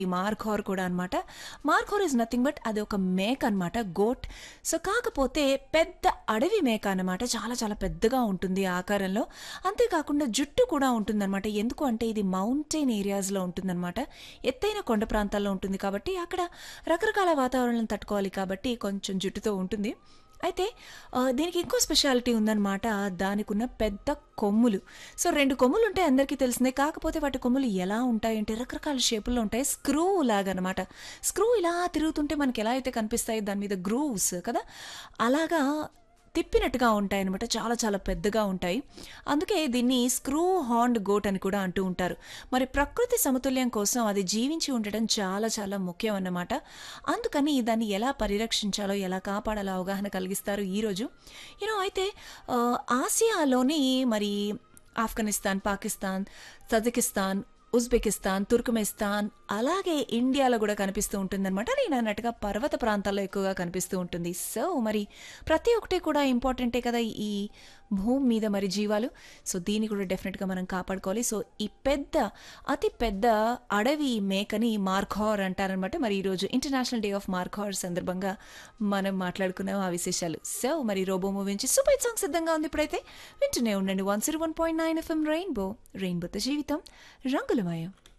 ఈ మార్ఖోర్ కూడా అనమాట మార్ఖోర్ ఇస్ నథింగ్ బట్ అది ఒక మేక అనమాట గోట్ సో కాకపోతే పెద్ద అడవి మేక అనమాట చాలా చాలా పెద్దగా ఉంటుంది ఆకారంలో అంతేకాకుండా జుట్టు కూడా ఉంటుందన్నమాట ఎందుకు అంటే ఇది మౌంటైన్ ఏరియాస్లో ఉంటుందన్నమాట ఎత్తైన కొండ ప్రాంతాల్లో ఉంటుంది కాబట్టి అక్కడ రకరకాల వాతావరణం తట్టుకోవాలి కాబట్టి కొంచెం జుట్టుతో ఉంటుంది అయితే ఆ, దీనికి ఇంకో స్పెషాలిటీ ఉందన్నమాట దానికి ఉన్న పెద్ద కొమ్ములు సో రెండు కొమ్ములు ఉంటాయి అందరికీ తెలిసిందే కాకపోతే వాటి కొమ్ములు ఎలా ఉంటాయంటే రకరకాల షేపుల్లో ఉంటాయి స్క్రూ లాగా అనమాట స్క్రూ ఇలా తిరుగుతుంటే మనకి ఎలా అయితే కనిపిస్తాయి దాని మీద గ్రూవ్స్ కదా అలాగా తిప్పినట్టుగా ఉంటాయి అనమాట చాలా చాలా పెద్దగా ఉంటాయి అందుకే దీన్ని స్క్రూ హార్న్ గోట్ అని కూడా అంటూ ఉంటారు మరి ప్రకృతి సమతుల్యం కోసం అది జీవించి ఉండటం చాలా చాలా ముఖ్యం అన్నమాట అందుకని దాన్ని ఎలా పరిరక్షించాలో ఎలా కాపాడాలో అవగాహన కలిగిస్తారు ఈరోజు యూనో అయితే ఆ, ఆసియాలోని మరి Afghanistan Pakistan Tajikistan Uzbekistan Turkmenistan అలాగే ఇండియాలో కూడా కనిపిస్తూ ఉంటుందన్నమాట నేను అన్నట్టుగా పర్వత ప్రాంతాల్లో ఎక్కువగా కనిపిస్తూ ఉంటుంది సో మరి ప్రతి ఒక్కటి కూడా ఇంపార్టెంటే కదా ఈ భూమి మీద మరి జీవాలు సో దీన్ని కూడా డెఫినెట్గా మనం కాపాడుకోవాలి సో ఈ పెద్ద అతి పెద్ద అడవి మేకని మార్ఖార్ అంటారనమాట మరి ఈరోజు ఇంటర్నేషనల్ డే ఆఫ్ మార్ఖార్ సందర్భంగా మనం మాట్లాడుకున్నాం ఆ విశేషాలు సో మరి రోబో మూవీ నుంచి సూపర్ హిట్ సాంగ్ సిద్ధంగా ఉంది ఇప్పుడైతే వింటూనే ఉండండి one zero one point nine FM rainbow రెయిన్బోతో జీవితం రంగులమయం